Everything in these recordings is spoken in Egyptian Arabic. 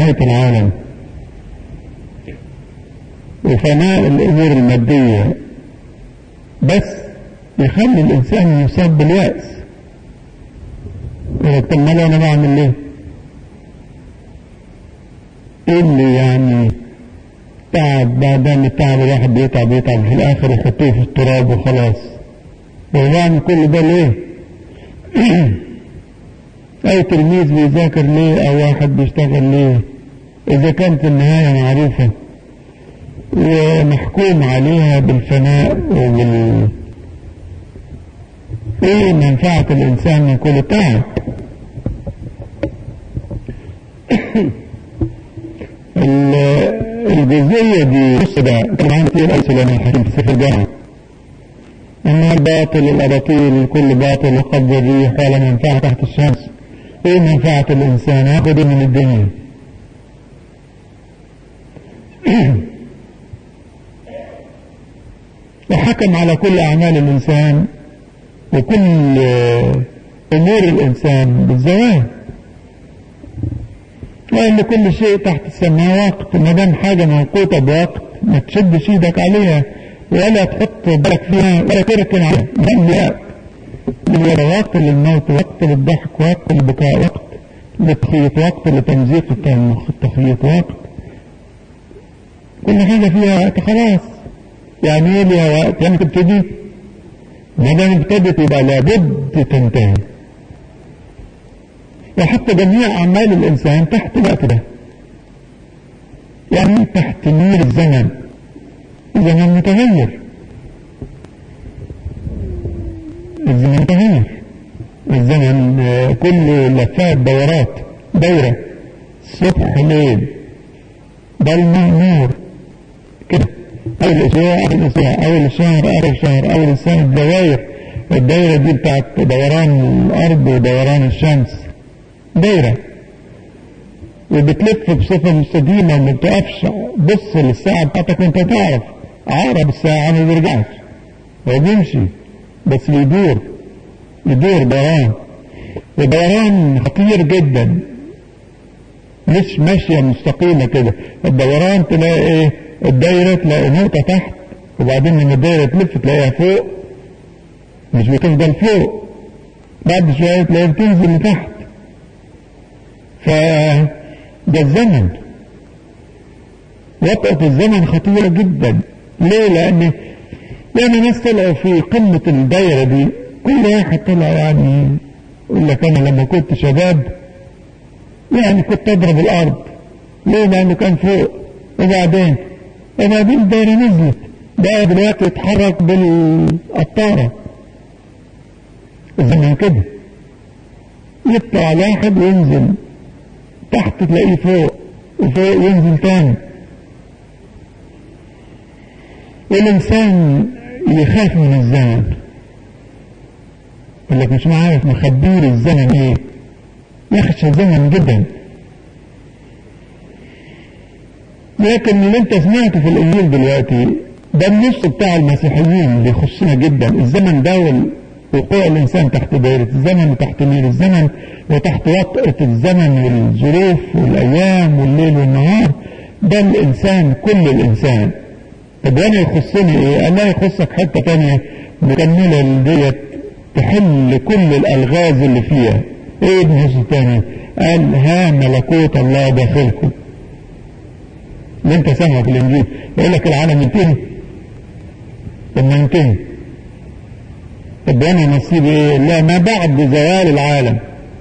نهاية العالم وفناء الأمور المادية بس يخلي الإنسان يصاب باليأس يقول طب ما أنا بعمل ليه؟ إيه اللي يعني تعب بعدين التعب الواحد بيتعب يتعب في الآخر يحطوه في التراب وخلاص هو بعمل كل ده ليه؟ أي تلميذ بيذاكر ليه أو واحد بيشتغل ليه إذا كانت النهاية معروفة ومحكوم عليها بالفناء وبال ايه منفعة الانسان من كل تعب الجزئية دي بص ده طبعا كتير أمثلة من الحكيم في سفر الجامعة أن الباطل الأباطيل كل باطل وقد الريح ولا منفعة تحت الشمس ايه منفعة الإنسان ياخد من الدنيا وحكم على كل أعمال الإنسان وكل أمور الإنسان بالزواج لأن كل شيء تحت السماء وقت ما دام حاجة موقوتة بوقت ما تشدش ايدك عليها ولا تحط بالك فيها ولا تركن عليها دام وقت للوضع وقت للموت وقت للضحك وقت للبكاء وقت للتخيط وقت لتمزيق التخيط وقت كل حاجة فيها وقت خلاص يعني ايه ليها وقت يعني تبتدي ما دام ابتدت يبقى لابد تنتهي وحتى جميع أعمال الإنسان تحت الوقت ده يعني تحت نور الزمن الزمن متغير الزمن متغير الزمن كله لفات دورات دورة صبح ليل ضلمة نور كده أول أسبوع أول أسبوع أول الشهر أول الشهر أول السنة الدوائر الدايرة دي بتاعت دوران الأرض ودوران الشمس دايرة وبتلف بصفة مستديمة وما بتقفش بص للساعة بتاعتك وانت تعرف عقرب الساعة ما بيرجعش هو بيمشي بس بيدور يدور دوران ودوران خطير جدا مش ماشية مستقيمة كده الدوران تلاقي ايه الدايرة تلاقي نقطة تحت وبعدين لما الدايرة تلف تلاقيها فوق مش بتفضل فوق بعد شوية تلاقيها بتنزل لتحت فده الزمن وطأة الزمن خطيرة جدا ليه لأن لأن الناس طلعوا في قمة الدايرة دي كل واحد طلع يعني يقول لك أنا لما كنت شباب يعني كنت أضرب الأرض ليه لأنه كان فوق وبعدين وبعدين الدايرة نزلت بقى دلوقتي يتحرك بالقطارة الزمن كده يطلع واحد وينزل تحت تلاقيه فوق وفوق ينزل تاني والإنسان يخاف من الزمن يقول لك مش عارف مخبير الزمن ايه يخشى الزمن جدا لكن اللي انت سمعته في الانجيل دلوقتي ده النص بتاع المسيحيين اللي يخصنا جدا الزمن ده وقوع الانسان تحت دائرة الزمن وتحت نير الزمن وتحت وطأة الزمن والظروف والايام والليل والنهار ده الانسان كل الانسان طب وانا يخصني ايه؟ قال لا يخصك حته تانية مكمله ديت تحل كل الالغاز اللي فيها ايه النص التاني؟ قال ها ملكوت الله داخلكم اللي انت سامعه في الانجيل يقول لك العالم ينتهي لما ينتهي طب انا نصيب ايه؟ لا ما بعد زوال العالم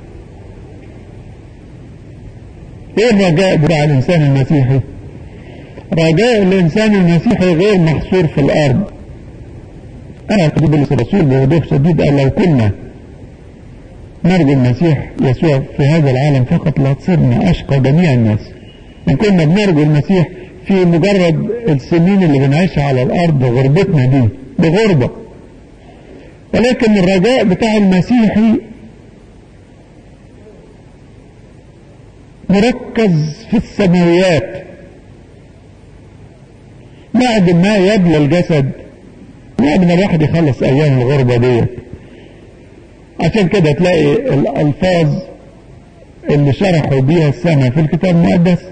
ايه الرجاء بتاع الانسان المسيحي؟ رجاء الإنسان المسيحي غير محصور في الأرض أنا القديم الرسول بوضوح شديد قال لو كنا نرجو المسيح يسوع في هذا العالم فقط لصرنا أشقى جميع الناس إن كنا بنرجو المسيح في مجرد السنين اللي بنعيشها على الأرض غربتنا دي بغربة ولكن الرجاء بتاع المسيحي مركز في السماويات بعد ما يبلى الجسد بعد ما الواحد يخلص ايام الغربة ديت عشان كده تلاقي الالفاظ اللي شرحوا بيها السماء في الكتاب المقدس